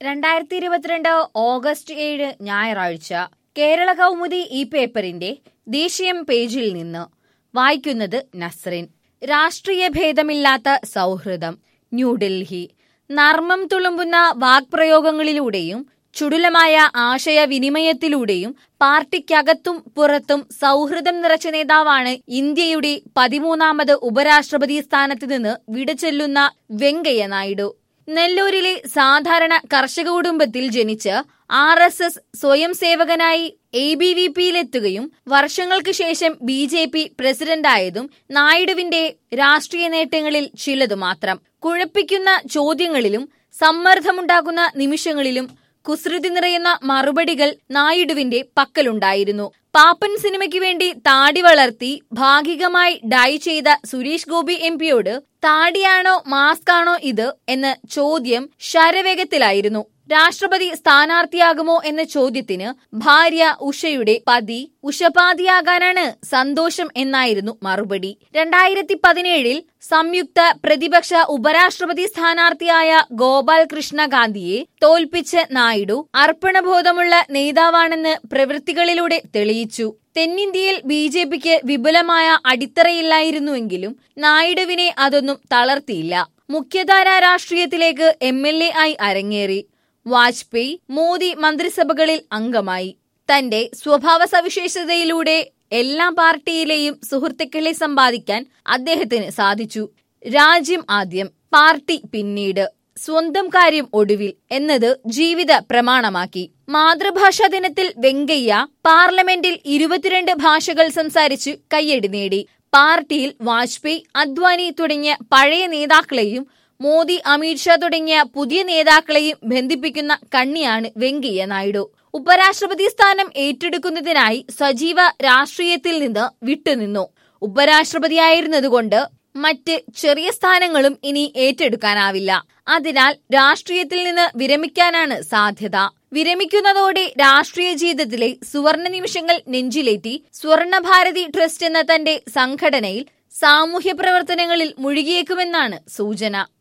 രണ്ടായിരത്തി ഇരുപത്തിരണ്ട് ഓഗസ്റ്റ് ഏഴ് ഞായറാഴ്ച കേരള കൗമുദി ഈ പേപ്പറിന്റെ ദേശീയം പേജിൽ നിന്ന് വായിക്കുന്നത് നസ്റിൻ രാഷ്ട്രീയ ഭേദമില്ലാത്ത സൗഹൃദം ന്യൂഡൽഹി നർമ്മം തുളുമ്പുന്ന വാക്പ്രയോഗങ്ങളിലൂടെയും ചുടുലമായ ആശയവിനിമയത്തിലൂടെയും പാർട്ടിക്കകത്തും പുറത്തും സൗഹൃദം നിറച്ച നേതാവാണ് ഇന്ത്യയുടെ പതിമൂന്നാമത് ഉപരാഷ്ട്രപതി സ്ഥാനത്ത് നിന്ന് വിടചൊല്ലുന്ന വെങ്കയ്യ നായിഡു നെല്ലൂരിലെ സാധാരണ കർഷക കുടുംബത്തിൽ ജനിച്ച് ആർ എസ് എസ് സ്വയം സേവകനായി എ ബി വി പിയിലെത്തുകയും വർഷങ്ങൾക്ക് ശേഷം ബി ജെ പി പ്രസിഡന്റായതും നായിഡുവിന്റെ രാഷ്ട്രീയ നേട്ടങ്ങളിൽ ചിലതു മാത്രം കുഴപ്പിക്കുന്ന ചോദ്യങ്ങളിലും സമ്മർദ്ദമുണ്ടാക്കുന്ന നിമിഷങ്ങളിലും കുസൃതി നിറയുന്ന മറുപടികൾ നായിഡുവിന്റെ പക്കലുണ്ടായിരുന്നു പാപ്പൻ സിനിമയ്ക്ക് വേണ്ടി താടി വളർത്തി ഭാഗികമായി ഡൈ ചെയ്ത സുരേഷ് ഗോപി എം പിയോട് താടിയാണോ മാസ്ക് ആണോ ഇത് എന്ന ചോദ്യം ശരവേഗത്തിലായിരുന്നു രാഷ്ട്രപതി സ്ഥാനാർത്ഥിയാകുമോ എന്ന ചോദ്യത്തിന് ഭാര്യ ഉഷയുടെ പതി ഉഷപാതിയാകാനാണ് സന്തോഷം എന്നായിരുന്നു മറുപടി രണ്ടായിരത്തി പതിനേഴിൽ സംയുക്ത പ്രതിപക്ഷ ഉപരാഷ്ട്രപതി സ്ഥാനാർത്ഥിയായ ഗോപാൽ കൃഷ്ണ ഗാന്ധിയെ തോൽപ്പിച്ച് നായിഡു അർപ്പണബോധമുള്ള നേതാവാണെന്ന് പ്രവൃത്തികളിലൂടെ തെളിയിച്ചു തെന്നിന്ത്യയിൽ ബി ജെ പിക്ക് വിപുലമായ അടിത്തറയില്ലായിരുന്നുവെങ്കിലും നായിഡുവിനെ അതൊന്നും തളർത്തിയില്ല മുഖ്യധാര രാഷ്ട്രീയത്തിലേക്ക് എം എൽ എ ആയി അരങ്ങേറി വാജ്പേയി മോദി മന്ത്രിസഭകളിൽ അംഗമായി തന്റെ സ്വഭാവ സവിശേഷതയിലൂടെ എല്ലാ പാർട്ടിയിലെയും സുഹൃത്തുക്കളെ സമ്പാദിക്കാൻ അദ്ദേഹത്തിന് സാധിച്ചു രാജ്യം ആദ്യം പാർട്ടി പിന്നീട് സ്വന്തം കാര്യം ഒടുവിൽ എന്നത് ജീവിത പ്രമാണമാക്കി മാതൃഭാഷാ ദിനത്തിൽ വെങ്കയ്യ പാർലമെന്റിൽ ഇരുപത്തിരണ്ട് ഭാഷകൾ സംസാരിച്ച് കയ്യടി നേടി പാർട്ടിയിൽ വാജ്പേയി അദ്വാനി തുടങ്ങിയ പഴയ നേതാക്കളെയും മോദി അമിത്ഷാ തുടങ്ങിയ പുതിയ നേതാക്കളെയും ബന്ധിപ്പിക്കുന്ന കണ്ണിയാണ് വെങ്കയ്യ നായിഡു ഉപരാഷ്ട്രപതി സ്ഥാനം ഏറ്റെടുക്കുന്നതിനായി സജീവ രാഷ്ട്രീയത്തിൽ നിന്ന് വിട്ടുനിന്നു ഉപരാഷ്ട്രപതിയായിരുന്നതുകൊണ്ട് മറ്റ് ചെറിയ സ്ഥാനങ്ങളും ഇനി ഏറ്റെടുക്കാനാവില്ല അതിനാൽ രാഷ്ട്രീയത്തിൽ നിന്ന് വിരമിക്കാനാണ് സാധ്യത വിരമിക്കുന്നതോടെ രാഷ്ട്രീയ ജീവിതത്തിലെ സുവർണ നിമിഷങ്ങൾ നെഞ്ചിലേറ്റി സ്വർണ ഭാരതി ട്രസ്റ്റ് എന്ന തന്റെ സംഘടനയിൽ സാമൂഹ്യ പ്രവർത്തനങ്ങളിൽ മുഴുകിയേക്കുമെന്നാണ് സൂചന